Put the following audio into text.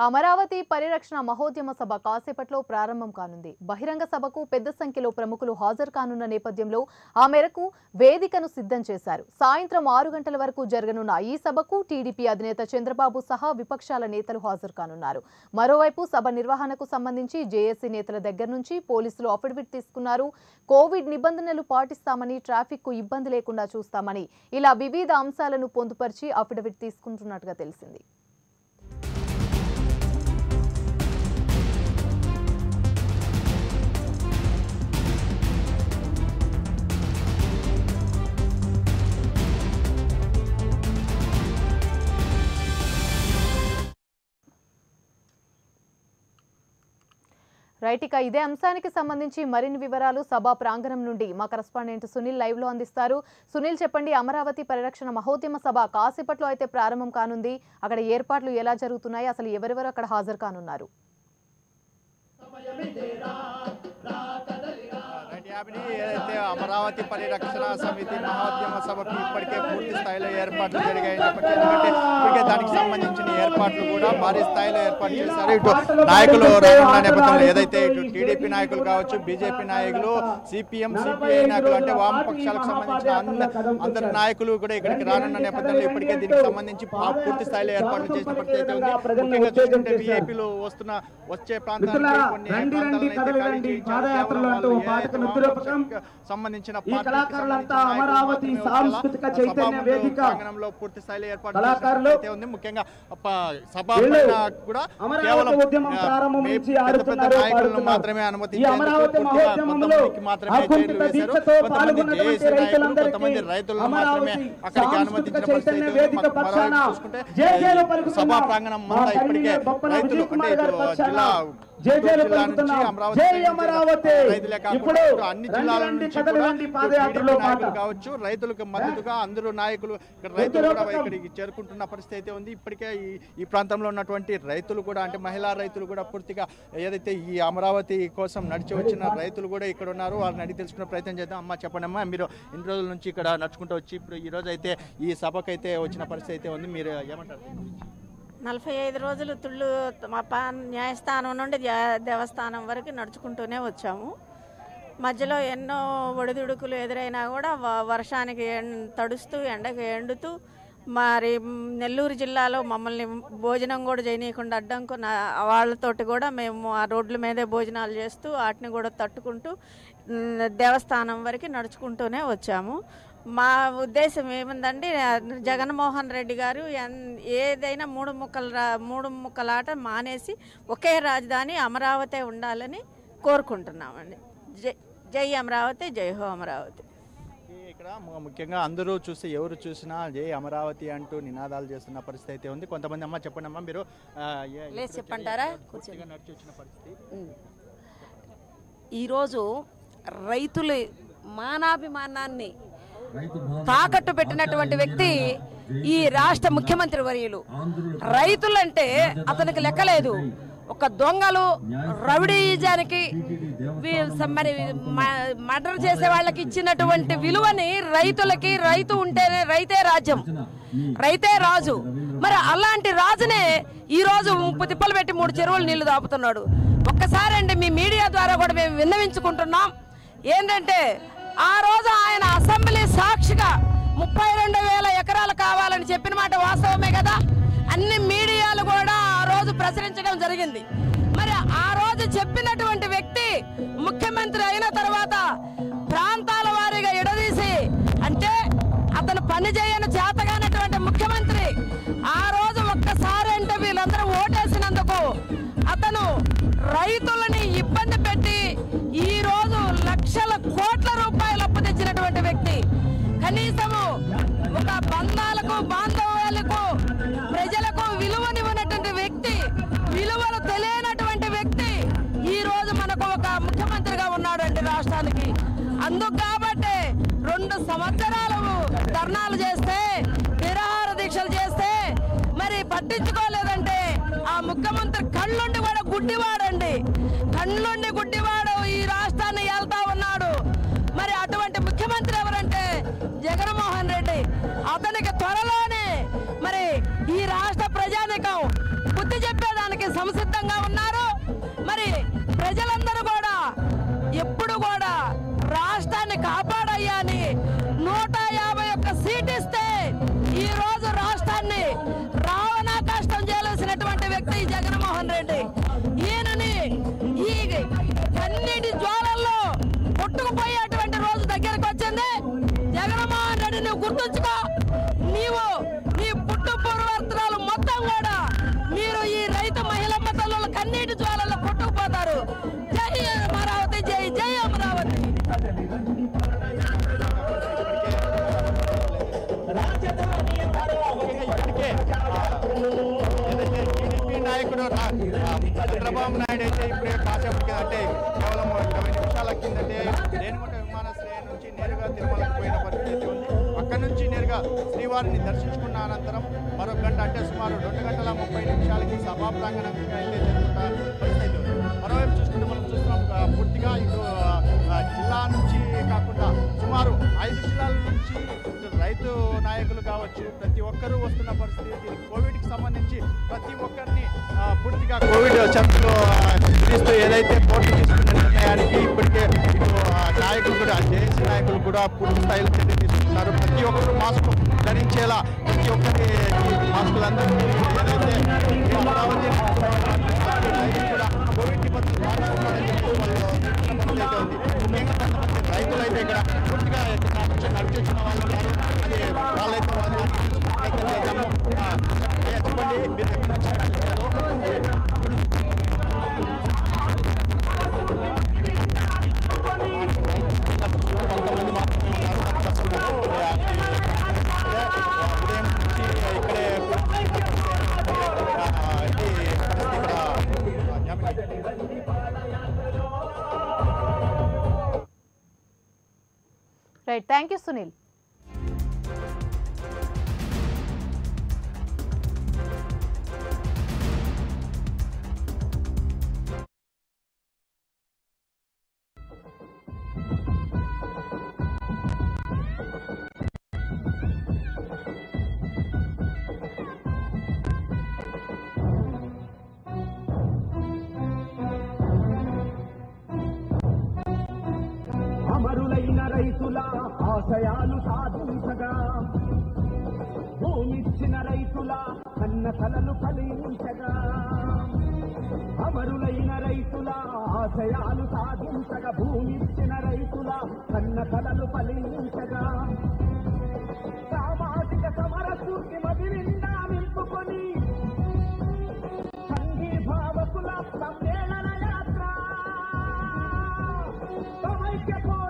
అమరావతి పరిరక్షణ మహోద్యమ సభ కాసేపట్లో ప్రారంభం కానుంది బహిరంగ సభకు పెద్ద సంఖ్యలో ప్రముఖులు హాజరు కానున్న నేపథ్యంలో ఆ మేరకు వేదికను సిద్ధం చేశారు సాయంత్రం ఆరు గంటల వరకు జరగనున్న ఈ సభకు టీడీపీ అధినేత చంద్రబాబు సహా విపక్షాల నేతలు హాజరు కానున్నారు మరోవైపు సభ నిర్వహణకు సంబంధించి జేఏసీ నేతల దగ్గర నుంచి పోలీసులు అఫిడవిట్ తీసుకున్నారు కోవిడ్ నిబంధనలు పాటిస్తామని ట్రాఫిక్ కు ఇబ్బంది లేకుండా చూస్తామని ఇలా వివిధ అంశాలను పొందుపరిచి అఫిడవిట్ తీసుకుంటున్నట్టుగా తెలిసింది రైట్ ఇక ఇదే అంశానికి సంబంధించి మరిన్ని వివరాలు సభా ప్రాంగణం నుండి మా కరస్పాండెంట్ సునీల్ లైవ్ లో అందిస్తారు సునీల్ చెప్పండి అమరావతి పరిరక్షణ మహోద్యమ సభ కాసేపట్లో అయితే ప్రారంభం కానుంది అక్కడ ఏర్పాట్లు ఎలా జరుగుతున్నాయి అసలు ఎవరెవరు అక్కడ హాజరు కానున్నారు రైట్ యాభిని ఏదైతే అమరావతి పరిరక్షణ సమితి మహోద్యమ సభకు ఇప్పటికే పూర్తి స్థాయిలో ఏర్పాట్లు జరిగాయి ఎందుకంటే ఇప్పటికే దానికి సంబంధించిన ఏర్పాట్లు కూడా భారీ స్థాయిలో ఏర్పాటు చేశారు ఇటు నాయకులు రానున్న నేపథ్యంలో ఏదైతే ఇటు టీడీపీ నాయకులు కావచ్చు బీజేపీ నాయకులు సిపిఎం సిపిఐ నాయకులు అంటే వామపక్షాలకు సంబంధించిన అంద- అందరు నాయకులు కూడా ఇక్కడికి రానున్న నేపథ్యంలో ఇప్పటికే దీనికి సంబంధించి పా- పూర్తి స్థాయిలో ఏర్పాట్లు చేసిన పరిస్థితి ఉంది ముఖ్యంగా చూసుకుంటే విఐపీలు వస్తున్న వచ్చే ప్రాంతానికి మిత్రులారా, కొన్ని రండి, ప్రాంతాలను రండి, అయితే కదలి ఖాళీ రండి. చేయించారు. పాదయాత్రలు కేవలం అంటూ వాళ్ళు పాటకు ఏదైతే నిద్రపకం. వామపక్షాలకు సంబంధించిన ఈ పార్టీకి కళాకారులంతా సంబంధించిన నాయకులు అమరావతి మాత్రమే సాంస్కృతిక వచ్చేలా చైతన్య సభాముఖ వేదిక ప్రాంగణంలో పూర్తి స్థాయిలో ఏర్పాటు కళాకారులు చేసిన పరిస్థితి ఉంది ముఖ్యంగా ప- సభ వీళ్ళు పైన కూడా అమరావతి కేవలం ఉద్యమం ఆ, ప్రారంభం మే- నుంచి పెద్ద పెద్ద ఆడుతున్నారు, నాయకులను పాడుతున్నారు. మాత్రమే ఈ అనుమతించేందుకు అమరావతి పూర్తిగా మహోద్యమంలో కొంతమందికి మాత్రమే అకుంఠిత చైర్లు వేశారు. దీక్షతో కొంతమంది పాల్గొన్నటువంటి జేఏసీ నాయకులు రైతులందరికీ కొంతమంది రైతులను మాత్రమే అమరావతి అక్కడికి సాంస్కృతిక అనుమతించిన చైతన్య పరిస్థితి వేదిక ఉంది. మరొక పక్షాన వైపు చూసుకుంటే జేజేలు ఈ పలుకుతున్న సభా ప్రాంగణం మా అంతా ఇప్పటికే కన్వీనర్ బొప్పన రైతులు విజయ్ అంటే కుమార్ గారి ఇటు పక్షాన జిల్లా జేజేలు జిల్లా నుంచి పలుకుతున్నాం. అమరావతి జై నుంచి అమరావతి. రైతులే కాకుండా ఇప్పుడు ఇటు అన్ని రండి, జిల్లాల రండి, నుంచి కదలి కూడా రండి, ఇటు పాదయాత్రలో టీడీపీ నాయకులు పాట. కావచ్చు రైతులకు మద్దతుగా అందరూ నాయకులు ఇక్కడ రైతులు కూడా ఉద్యోగపథం. ఇక్కడికి చేరుకుంటున్న పరిస్థితి అయితే ఉంది ఇప్పటికే ఈ ఈ ప్రాంతంలో ఉన్నటువంటి రైతులు కూడా అంటే మహిళా రైతులు కూడా పూర్తిగా ఏదైతే ఈ అమరావతి కోసం నడిచి వచ్చిన రైతులు కూడా ఇక్కడ ఉన్నారు వాళ్ళని అడిగి తెలుసుకునే ప్రయత్నం చేద్దాం అమ్మ చెప్పండి అమ్మా మీరు ఇన్ని రోజుల నుంచి ఇక్కడ నడుచుకుంటూ వచ్చి ఇప్పుడు ఈ రోజు అయితే ఈ సభకైతే వచ్చిన పరిస్థితి అయితే ఉంది మీరు ఏమంటారు నలభై ఐదు రోజులు తుళ్ళు మా పా న్యాయస్థానం నుండి దే- దేవస్థానం వరకు నడుచుకుంటూనే వచ్చాము మధ్యలో ఎన్నో ఒడిదుడుకులు ఎదురైనా కూడా వ- వర్షానికి ఎన్- తడుస్తూ ఎండకు ఎండుతూ మరి నెల్లూరు జిల్లాలో మమ్మల్ని భోజనం కూడా చేయనీయకుండా అడ్డంకున్న వాళ్ళతోటి కూడా మేము ఆ రోడ్ల మీదే భోజనాలు చేస్తూ వాటిని కూడా తట్టుకుంటూ ఉమ్, దేవస్థానం వరకు నడుచుకుంటూనే వచ్చాము మా ఉద్దేశం ఏముందండి జగన్మోహన్ రెడ్డి గారు ఎన్- ఏదైనా మూడు ముక్కల రా- మూడు ముక్కల ఆట మానేసి ఒకే రాజధాని అమరావతి ఉండాలని కోరుకుంటున్నామండి జై జై అమరావతి జై హో అమరావతి ఈ ఇక్కడ ము- ముఖ్యంగా అందరూ చూస్తే ఎవరు చూసినా జై అమరావతి అంటూ నినాదాలు చేస్తున్న పరిస్థితి అయితే ఉంది కొంతమంది అమ్మ చెప్పండి అమ్మా మీరు ఆ, ఏ- లేచి ఇప్పుడు చెప్పంటారా? పూర్తిగా నడిచి వచ్చిన పరిస్థితి ఈరోజు రైతుల మానాభిమానాన్ని తాకట్టు పెట్టినటువంటి వ్యక్తి ఈ రాష్ట్ర ముఖ్యమంత్రి వర్యులు రైతులంటే అతనికి లెక్కలేదు ఒక దొంగలు రౌడీజానికి వీ- స- మరి మ- మర్డర్ చేసే వాళ్ళకి ఇచ్చినటువంటి విలువని రైతులకి రైతు ఉంటేనే రైతే రాజ్యం రైతే రాజు మరి అలాంటి రాజునే ఈ రోజు ముప్పు తిప్పలు పెట్టి మూడు చెరువులు నీళ్లు దాపుతున్నాడు ఒక్కసారి అండి మీ మీడియా ద్వారా కూడా మేము విన్నవించుకుంటున్నాం ఏంటంటే ఆ రోజు ఆయన అసెంబ్లీ సాక్షిగా ముప్పై రెండు వేల ఎకరాలు కావాలని చెప్పిన మాట వాస్తవమే కదా అన్ని మీడియాలు కూడా ఆ రోజు ప్రచురించడం జరిగింది మరి ఆ రోజు చెప్పినటువంటి వ్యక్తి ముఖ్యమంత్రి అయిన తర్వాత ప్రాంతాల వారీగా ఎడదీసి అంటే అతను పని చేయని చేతగానటువంటి ముఖ్యమంత్రి ఆ రోజు ఒక్కసారి అంటే వీళ్ళందరూ ఓటేసినందుకు అతను రైతులని ఇబ్బంది పెట్టి ఈ రోజు లక్షల కోట్ల రూపాయలు అప్పు తెచ్చినటువంటి వ్యక్తి కనీసము ఒక బంధాలకు బాంధవ్యాలకు ప్రజలకు విలువనివ్వనటువంటి వ్యక్తి విలువలు తెలియనటువంటి వ్యక్తి ఈ రోజు మనకు ఒక ముఖ్యమంత్రిగా ఉన్నాడండి రాష్ట్రానికి అందుకు కాబట్టి రెండు సంవత్సరాలు ధర్నాలు చేస్తే నిరాహార దీక్షలు చేస్తే మరి పట్టించుకోలేదంటే ఆ ముఖ్యమంత్రి కళ్ళుండి కూడా గుడ్డివాడండి కళ్ళుండి గుడ్డివాడు ఈ రాష్ట్రాన్ని వెళ్తా ఉన్నాడు మరి అటువంటి ముఖ్యమంత్రి ఎవరంటే జగన్మోహన్ రెడ్డి అతనికి త్వరలోనే మరి ఈ రాష్ట్ర ప్రజానికం బుద్ధి చెప్పేదానికి వ్యక్తి ఈ జగన్మోహన్ రెడ్డి ఈయనని ఈ కన్నీటి జ్వాలల్లో కొట్టుకుపోయేటువంటి రోజు దగ్గరకు వచ్చింది జగన్మోహన్ రెడ్డి నువ్వు గుర్తుంచుకో నీవు నీ పుట్టు పూర్వత్రాలు మొత్తం కూడా మీరు ఈ రైతు మహిళమ్మ తల్లుల కన్నీటి జ్వాలల్లో కొట్టుకుపోతారు జై అమరావతి జై జై అమరావతి ఇప్పటికే ఏదైతే టీడీపీ నాయకుడు రా- ఆ, చంద్రబాబు నాయుడు అయితే ఇప్పుడే కాసేపటికి అంటే కేవలం ఇరవై నిమిషాల కిందటే రేణుగుంట విమానాశ్రయం నుంచి నేరుగా తిరుమలకు పోయిన పరిస్థితి ఉంది అక్కడి నుంచి నేరుగా శ్రీవారిని దర్శించుకున్న అనంతరం మరో గంట అంటే సుమారు రెండు గంటల ముప్పై నిమిషాలకి సభా ప్రాంగణం అయితే జరుగుతున్న పరిస్థితి ఉంది మరోవైపు చూసుకుంటే మనం చూస్తున్నాం ఆ, పూర్తిగా ఇటు ఆ, ఆ, జిల్లా నుంచి కాకుండా సుమారు ఐదు జిల్లాల నుంచి ఇటు రైతు నాయకులు కావచ్చు ప్రతి ఒక్కరూ వస్తున్న పరిస్థితి దీనికి కోవిడ్కి సంబంధించి ప్రతి ఒక్కరిని ఆ, పూర్తిగా కోవిడ్ చర్చలో విధిస్తూ ఏదైతే కోర్టు తీసుకున్న నిర్ణయానికి ఇప్పటికే ఇటు ఆ, నాయకులు కూడా జేఏసీ నాయకులు కూడా పూర్తి స్థాయిలో చర్య తీసుకుంటున్నారు ప్రతి ఒక్కరు మాస్క్ ధరించేలా ప్రతి ఒక్కరి మాస్కులందరినీ ఏదైతే ఈ అమరావతి రైతులు కూడా కోవిడ్ నిబంధనలు పాటిస్తున్నారని చెప్పి వాళ్ళు చెప్తున్న పరిస్థితి అయితే ఉంది ముఖ్యంగా కొంతమంది రైతులు అయితే ఇక్కడ పూర్తిగా ఇక్కడ నుంచి నడిచొచ్చిన వాళ్ళు ఉన్నారు అది వాళ్ళైతే వాళ్ళు ప్రయత్నం చేద్దాము ఆ, ఏ, చెప్పండి మీరు ఎక్కడి నుంచి నడిచొచ్చారు? కొంతమంది మాత్రమే ఉన్నారు నడిచొస్తున్నారు. ఏ, ఉదయం నుంచి ఇక్కడే ఆ, ఇది ఇక్కడ ఆ, జామీన్ రైట్ థ్యాంక్ యూ సునీల్ అమరులైన రైతుల ఆశయాలు సాధించగా భూమిచ్చిన రైతుల కన్న కలలు ఫలించగా అమరులైన రైతుల ఆశయాలు సాధించగా భూమిచ్చిన రైతుల కన్న కలలు ఫలించగా సామాజిక సమర స్ఫూర్తి మదిలిందా నింపుకొని సంఘీభావకుల సమ్మేళన యాత్ర సమైక్య